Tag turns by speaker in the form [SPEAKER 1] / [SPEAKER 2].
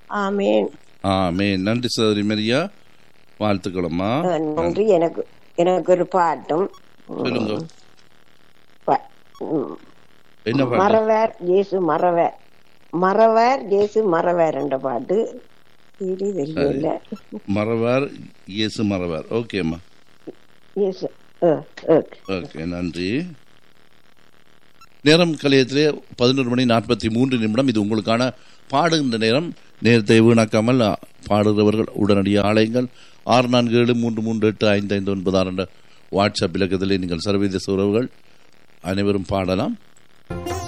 [SPEAKER 1] ஆமேன்
[SPEAKER 2] ஆமே நன்றி சகோதரி மரியா வாழ்த்துக்களம்மா
[SPEAKER 1] அஹ், நன்றி எனக்கு எனக்கு ஒரு பாட்டும்
[SPEAKER 2] சொல்லுங்க
[SPEAKER 1] ப- ம்,
[SPEAKER 2] என்ன பாட்டு
[SPEAKER 1] மறவர் இயேசு மறவர் மறவர் இயேசு மறவர் என்ற பாட்டு இது தெரியல
[SPEAKER 2] மறவார் இயேசு மறவார் ஓகேம்மா
[SPEAKER 1] இயேசு அஹ், ஓகே
[SPEAKER 2] ஓகே நன்றி நேரம் கலையத்திலே பதினோரு மணி நாற்பத்தி மூன்று நிமிடம் இது உங்களுக்கான பாடுகின்ற நேரம் நேரத்தை வீணாக்காமல் அ, பாடுகிறவர்கள் உடனடியாக ஆலயங்கள் ஆறு நான்கு ஏழு மூன்று மூன்று எட்டு ஐந்து ஐந்து ஒன்பது ஆறு என்ற வாட்ஸ்அப் இலக்கத்திலே நீங்கள் சர்வதேச உறவுகள் அனைவரும் பாடலாம்